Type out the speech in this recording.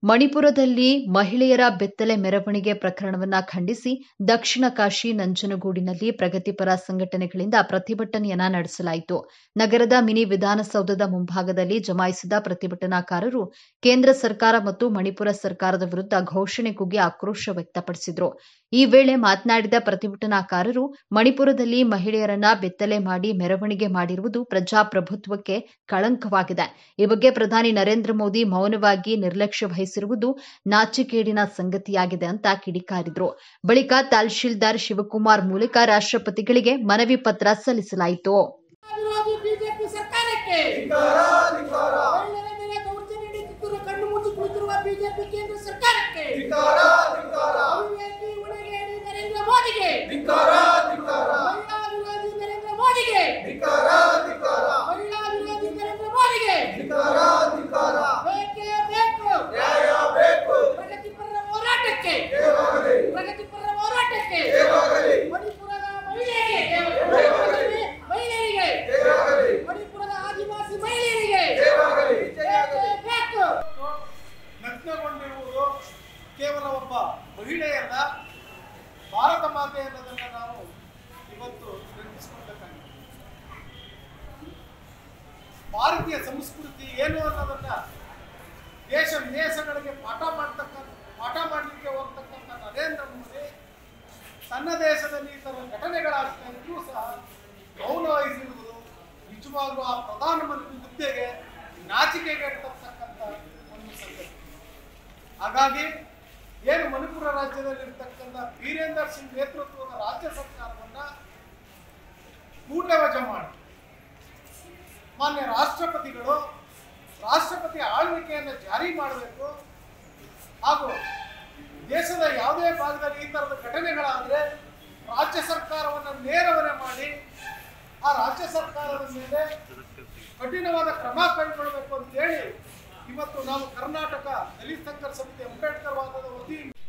ಮಣಿಪುರದಲ್ಲಿ ಮಹಿಳೆಯರ ಬೆತ್ತಲೆ ಮೆರವಣಿಗೆ ಪ್ರಕರಣವನ್ನ ಖಂಡಿಸಿ ದಕ್ಷಿಣ ಕಾಶಿ ನಂಜನಗೂಡಿನಲ್ಲಿ ಪ್ರಗತಿಪರ ಸಂಘಟನೆಗಳಿಂದ ಪ್ರತಿಭಟನೆಯನ್ನ ನಡೆಸಲಾಯಿತು ನಗರದ ಮಿನಿ ವಿಧಾನಸೌಧದ ಮುಂಭಾಗದಲ್ಲಿ ಜಮಾಯಿಸಿದ ಪ್ರತಿಭಟನಾಕಾರರು ಕೇಂದ್ರ ಸರ್ಕಾರ ಮತ್ತು ಮಣಿಪುರ ಸರ್ಕಾರದ ವಿರುದ್ಧ ಘೋಷಣೆ ಕೂಗಿ ಆಕ್ರೋಶ ವ್ಯಕ್ತಪಡಿಸಿದರು ಈ ವೇಳೆ ಮಾತನಾಡಿದ ಪ್ರತಿಭಟನಾಕಾರರು ಮಣಿಪುರದಲ್ಲಿ ಮಹಿಳೆಯರನ್ನ ಬೆತ್ತಲೆ ಮಾಡಿ ಮೆರವಣಿಗೆ ಮಾಡಿರುವುದು ಪ್ರಜಾಪ್ರಭುತ್ವಕ್ಕೆ ಕಳಂಕವಾಗಿದೆ ಈ ಬಗ್ಗೆ ಪ್ರಧಾನಿ ನರೇಂದ್ರ ಮೋದಿ ಮೌನವಾಗಿ ನಿರ್ಲಕ್ಷ್ಯ ವಹಿಸಿರುವುದು ನಾಚಿಕೇಡಿನ ಸಂಗತಿಯಾಗಿದೆ ಅಂತ ಕಿಡಿಕಾರಿದ್ರು ಬಳಿಕ ತಹಶೀಲ್ದಾರ್ ಶಿವಕುಮಾರ್ ಮೂಲಕ ರಾಷ್ಟ್ರಪತಿಗಳಿಗೆ ಮನವಿ ಪತ್ರ ಸಲ್ಲಿಸಲಾಯಿತು ವಿರೋಧಿ ಬಿಜೆಪಿ ಸರ್ಕಾರಕ್ಕೆ ಧಿಕ್ಕಾರ, ಧಿಕ್ಕಾರ, ಮಹಿಳೆಯರ ಮೇಲೆ ದೌರ್ಜನ್ಯ ನಡೆಸುತ್ತಿರುವ ಕಣ್ಣು ಮುಚ್ಚಿ ಕುಳಿತಿರುವ ಬಿಜೆಪಿ ಕೇಂದ್ರ ಸರ್ಕಾರಕ್ಕೆ ಧಿಕ್ಕಾರ, ಧಿಕ್ಕಾರ, ಅವಿವೇಕಿ ಉಣಗೇಡಿ ನರೇಂದ್ರ ಮೋದಿಗೆ ಧಿಕ್ಕಾರ, ಧಿಕ್ಕಾರ, ಮಹಿಳಾ ವಿರೋಧಿ ನರೇಂದ್ರ ಮೋದಿಗೆ ಧಿಕ್ಕಾರ, ಧಿಕ್ಕಾರ, ಮಹಿಳಾ ವಿರೋಧಿ ನರೇಂದ್ರ ಮೋದಿಗೆ ಧಿಕ್ಕಾರ, ಧಿಕ್ಕಾರ. ಬೇಕೇ ಬೇಕು ನ್ಯಾಯ ಬೇಕು ಪ್ರಗತಿಪರ ಹೋರಾಟಕ್ಕೆ ಜಯವಾಗಲಿ, ಪ್ರಗತಿಪರ ಹೋರಾಟಕ್ಕೆ ಜಯವಾಗಲಿ, ಮಣಿಪುರದ ಮಹಿಳೆಯರಿಗೆ ಮಣಿಪುರದ ಮಹಿಳೆಯರಿಗೆ ಜಯವಾಗಲಿ, ಮಣಿಪುರದ ಆದಿವಾಸಿ ಮಹಿಳೆಯರಿಗೆ ಜಯವಾಗಲಿ, ಬೇಕೇ ಬೇಕು ನಗ್ನಗೊಂಡಿರುವುದು ಕೇವಲ ಒಬ್ಬ ಮಹಿಳೆಯಲ್ಲ ಭಾರತ ಮಾತೆ ಅನ್ನೋದನ್ನು ನಾವು ಇವತ್ತು ನೆನಪಿಸ್ಕೊಳ್ಬೇಕಾಗಿದೆ ಭಾರತೀಯ ಸಂಸ್ಕೃತಿ ಏನು ಅನ್ನೋದನ್ನ ದೇಶ ವಿದೇಶಗಳಿಗೆ ಪಾಠ ಮಾಡ್ತಕ್ಕ ಪಾಠ ಮಾಡಲಿಕ್ಕೆ ಹೋಗ್ತಕ್ಕಂಥ ನರೇಂದ್ರ ಮೋದಿ ತನ್ನ ದೇಶದಲ್ಲಿ ಈ ಥರ ಘಟನೆಗಳಾಗ್ತಾ ಇದ್ರೂ ಸಹ ಮೌನ ವಹಿಸಿರುವುದು ನಿಜವಾಗ್ಲೂ ಆ ಪ್ರಧಾನಮಂತ್ರಿ ಹುದ್ದೆಗೆ ನಾಚಿಕೆಗೆಡ್ತಕ್ಕಂಥ ಒಂದು ಸಂಗತಿ ಹಾಗಾಗಿ ಏನು ಮಣಿಪುರ ರಾಜ್ಯದಲ್ಲಿರ್ತಕ್ಕಂಥ ವೀರೇಂದರ್ ಸಿಂಗ್ ನೇತೃತ್ವದ ರಾಜ್ಯ ಸರ್ಕಾರವನ್ನ ಕೂಡಲೇ ವಜಾ ಮಾಡಿ ಮಾನ್ಯ ರಾಷ್ಟ್ರಪತಿಗಳು ರಾಷ್ಟ್ರಪತಿ ಆಳ್ವಿಕೆಯನ್ನು ಜಾರಿ ಮಾಡಬೇಕು ಹಾಗೂ ದೇಶದ ಯಾವುದೇ ಭಾಗದಲ್ಲಿ ಈ ಥರದ ಘಟನೆಗಳಾದರೆ ರಾಜ್ಯ ಸರ್ಕಾರವನ್ನು ನೇರವನೆ ಮಾಡಿ ಆ ರಾಜ್ಯ ಸರ್ಕಾರದ ಮೇಲೆ ಕಠಿಣವಾದ ಕ್ರಮ ಕೈಗೊಳ್ಳಬೇಕು ಅಂತೇಳಿ ಇವತ್ತು ನಾವು ಕರ್ನಾಟಕ ದಲಿತ ಸಂಘರ್ಷ ಸಮಿತಿ ಅಂಬೇಡ್ಕರ್ ವಾದದ ವತಿಯಿಂದ